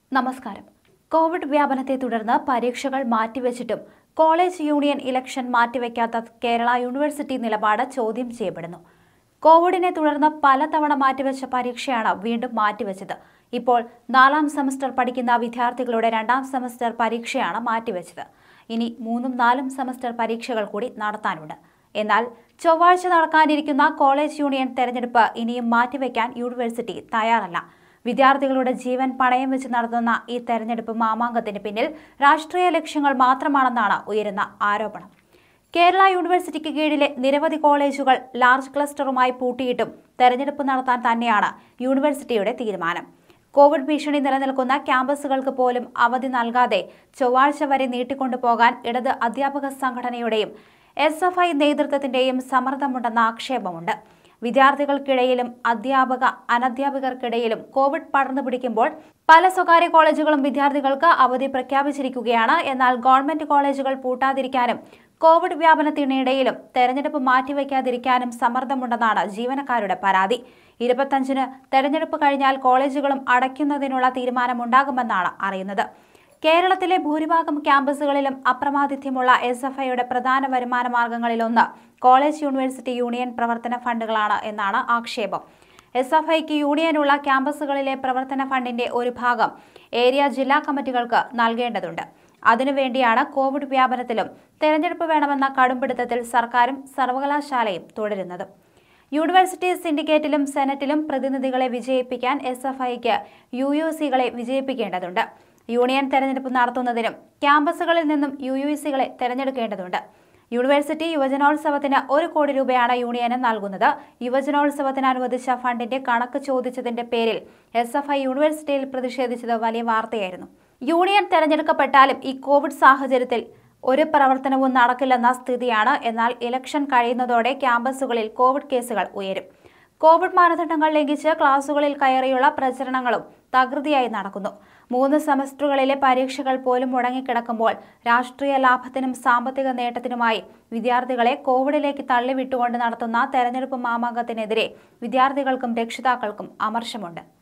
നമസ്കാരം കോവിഡ് വ്യാപനത്തെ തുടർന്ന് പരീക്ഷകൾ മാറ്റിവെച്ചിട്ടും കോളേജ് യൂണിയൻ ഇലക്ഷൻ മാറ്റിവെക്കാത്ത കേരള യൂണിവേഴ്സിറ്റി നിലപാട് ചോദ്യം ചെയ്യപ്പെടുന്നു കോവിഡിനെ തുടർന്ന് പലതവണ മാറ്റിവെച്ച പരീക്ഷയാണ് വീണ്ടും മാറ്റിവെച്ചത് ഇപ്പോൾ നാലാം സെമസ്റ്റർ പഠിക്കുന്ന വിദ്യാർത്ഥികളുടെ രണ്ടാം സെമസ്റ്റർ പരീക്ഷയാണ് മാറ്റിവെച്ചത് ഇനി മൂന്നും നാലും സെമസ്റ്റർ പരീക്ഷകൾ കൂടി നടത്താനുണ്ട് എന്നാൽ ചൊവ്വാഴ്ച നടക്കാനിരിക്കുന്ന കോളേജ് യൂണിയൻ തെരഞ്ഞെടുപ്പ് ഇനിയും മാറ്റിവെക്കാൻ യൂണിവേഴ്സിറ്റി തയ്യാറല്ല വിദ്യാർത്ഥികളുടെ ജീവൻ പണയം വെച്ച് നടത്തുന്ന ഈ തെരഞ്ഞെടുപ്പ് മാമാങ്കത്തിന് പിന്നിൽ രാഷ്ട്രീയ ലക്ഷ്യങ്ങൾ മാത്രമാണെന്നാണ് ഉയരുന്ന ആരോപണം കേരള യൂണിവേഴ്സിറ്റിക്ക് കീഴിലെ നിരവധി കോളേജുകൾ ലാർജ് ക്ലസ്റ്ററുമായി പൂട്ടിയിട്ടും തെരഞ്ഞെടുപ്പ് നടത്താൻ തന്നെയാണ് യൂണിവേഴ്സിറ്റിയുടെ തീരുമാനം കോവിഡ് ഭീഷണി നിലനിൽക്കുന്ന ക്യാമ്പസുകൾക്ക് പോലും അവധി നൽകാതെ ചൊവ്വാഴ്ച വരെ നീട്ടിക്കൊണ്ടുപോകാൻ ഇടത് അധ്യാപക സംഘടനയുടെയും എസ് എഫ് ഐ നേതൃത്വത്തിന്റെയും സമ്മർദ്ദമുണ്ടെന്ന ആക്ഷേപമുണ്ട് വിദ്യാർത്ഥികൾക്കിടയിലും അധ്യാപക അനധ്യാപകർക്കിടയിലും കോവിഡ് പടർന്നു പിടിക്കുമ്പോൾ പല സ്വകാര്യ കോളേജുകളും വിദ്യാർത്ഥികൾക്ക് അവധി പ്രഖ്യാപിച്ചിരിക്കുകയാണ് എന്നാൽ ഗവൺമെന്റ് കോളേജുകൾ പൂട്ടാതിരിക്കാനും കോവിഡ് വ്യാപനത്തിനിടയിലും തെരഞ്ഞെടുപ്പ് മാറ്റിവെക്കാതിരിക്കാനും സമ്മർദ്ദമുണ്ടെന്നാണ് ജീവനക്കാരുടെ പരാതി ഇരുപത്തഞ്ചിന് തെരഞ്ഞെടുപ്പ് കഴിഞ്ഞാൽ കോളേജുകളും അടയ്ക്കുന്നതിനുള്ള തീരുമാനമുണ്ടാകുമെന്നാണ് അറിയുന്നത് കേരളത്തിലെ ഭൂരിഭാഗം ക്യാമ്പസുകളിലും അപ്രമാദിത്യമുള്ള എസ് എഫ് ഐയുടെ പ്രധാന വരുമാന മാർഗങ്ങളിലൊന്ന് കോളേജ് യൂണിവേഴ്സിറ്റി യൂണിയൻ പ്രവർത്തന ഫണ്ടുകളാണ് എന്നാണ് ആക്ഷേപം എസ് എഫ് ഐക്ക് യൂണിയനുള്ള ക്യാമ്പസുകളിലെ പ്രവർത്തന ഫണ്ടിന്റെ ഒരു ഭാഗം ഏരിയ ജില്ലാ കമ്മിറ്റികൾക്ക് നൽകേണ്ടതുണ്ട് അതിനുവേണ്ടിയാണ് കോവിഡ് വ്യാപനത്തിലും തെരഞ്ഞെടുപ്പ് വേണമെന്ന കടുംപിടുത്തത്തിൽ സർക്കാരും സർവകലാശാലയും തുടരുന്നത് യൂണിവേഴ്സിറ്റി സിൻഡിക്കേറ്റിലും സെനറ്റിലും പ്രതിനിധികളെ വിജയിപ്പിക്കാൻ എസ് എഫ് ഐക്ക് യു യു സികളെ വിജയിപ്പിക്കേണ്ടതുണ്ട് യൂണിയൻ തെരഞ്ഞെടുപ്പ് നടത്തുന്നതിനും ക്യാമ്പസുകളിൽ നിന്നും യു യു സികളെ തെരഞ്ഞെടുക്കേണ്ടതുണ്ട് യൂണിവേഴ്സിറ്റി യുവജനോത്സവത്തിന് ഒരു കോടി രൂപയാണ് യൂണിയന് നൽകുന്നത് യുവജനോത്സവത്തിന് അനുവദിച്ച ഫണ്ടിന്റെ കണക്ക് ചോദിച്ചതിന്റെ പേരിൽ എസ് എഫ് ഐ യൂണിവേഴ്സിറ്റിയിൽ പ്രതിഷേധിച്ചത് വലിയ വാർത്തയായിരുന്നു യൂണിയൻ തെരഞ്ഞെടുക്കപ്പെട്ടാലും ഈ കോവിഡ് സാഹചര്യത്തിൽ ഒരു പ്രവർത്തനവും നടക്കില്ലെന്ന സ്ഥിതിയാണ് എന്നാൽ ഇലക്ഷൻ കഴിയുന്നതോടെ ക്യാമ്പസുകളിൽ കോവിഡ് കേസുകൾ ഉയരും കോവിഡ് മാനദണ്ഡങ്ങൾ ലംഘിച്ച് ക്ലാസുകളിൽ കയറിയുള്ള പ്രചരണങ്ങളും തകൃതിയായി നടക്കുന്നു മൂന്ന് സെമസ്റ്ററുകളിലെ പരീക്ഷകൾ പോലും മുടങ്ങിക്കിടക്കുമ്പോൾ രാഷ്ട്രീയ ലാഭത്തിനും സാമ്പത്തിക നേട്ടത്തിനുമായി വിദ്യാർത്ഥികളെ കോവിഡിലേക്ക് തള്ളിവിട്ടുകൊണ്ട് നടത്തുന്ന തെരഞ്ഞെടുപ്പ് മാമാങ്കത്തിനെതിരെ വിദ്യാർത്ഥികൾക്കും രക്ഷിതാക്കൾക്കും അമർഷമുണ്ട്